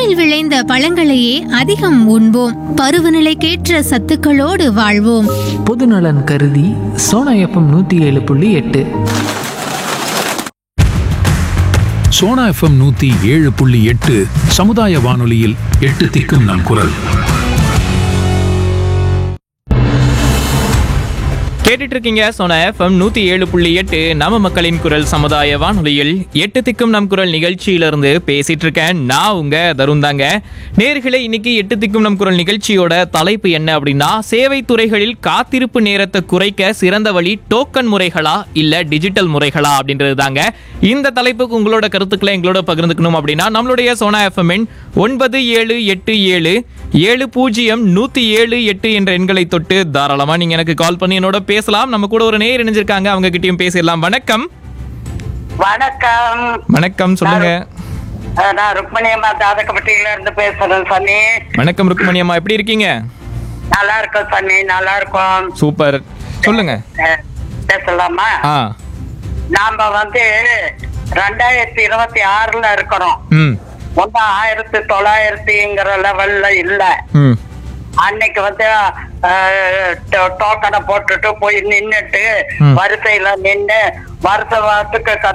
மண்ணில் விளைந்த பழங்களையே அதிகம் உண்போம் பருவநிலைக்கேற்ற சத்துக்களோடு வாழ்வோம் பொதுநலன் கருதி சோனா எஃப்எம் நூற்றி ஏழு புள்ளி எட்டு சோனா எஃப்எம் நூத்தி ஏழு புள்ளி எட்டு சமுதாய வானொலியில் எட்டு திக்கும் நம் குரல் கேட்டுட்டு இருக்கீங்க சோனா எஃப்எம் நூத்தி ஏழு புள்ளி எட்டு நம்ம மக்களின் குரல் சமுதாய வானொலியில் எட்டு திக்கும் நம் குரல் நிகழ்ச்சியிலிருந்து பேசிட்டு இருக்கேன் நான் உங்க தருண் தாங்க நேர்களே இன்னைக்கு எட்டு திக்கும் நம் குரல் நிகழ்ச்சியோட தலைப்பு என்ன அப்படின்னா சேவை துறைகளில் காத்திருப்பு நேரத்தை குறைக்க சிறந்த வழி டோக்கன் முறைகளா இல்ல டிஜிட்டல் முறைகளா அப்படின்றது தாங்க இந்த தலைப்புக்கு உங்களோட கருத்துக்களை எங்களோட பகிர்ந்துக்கணும் அப்படின்னா நம்மளுடைய சோனா எஃப்எம் ஒன்பது ஏழு எட்டு ஏழு ஏழு பூஜ்ஜியம் நூத்தி ஏழு எட்டு என்ற எண்களை தொட்டு தாராளமா நீங்க எனக்கு கால் பண்ணி என்னோட பேசலாம் நம்ம கூட ஒரு நேர் இணைஞ்சிருக்காங்க அவங்க கிட்டயும் பேசிடலாம் வணக்கம் வணக்கம் வணக்கம் சொல்லுங்க அஹ் நான் ருக்மணி அம்மா தாதகப்பட்டியில இருந்து பேசுறேன் சன்னி வணக்கம் ருக்மணி அம்மா எப்படி இருக்கீங்க நல்லா இருக்கோம் சன்னி நல்லா இருக்கோம் சூப்பர் சொல்லுங்க அஹ் பேசலாமா ஆ நாம வந்து ரெண்டாயிரத்தி இருபத்தி ஆறுல இருக்கிறோம் ம் ஒன்னும் ஆயிரத்தி தொள்ளாயிரத்திங்கிற லெவல்ல இல்ல ம் அன்னைக்கு வந்து டோக்கனை போட்டுட்டு போய் நின்னுட்டு ம். வரிசையில நின்னு வருஷ வாரத்துக்கு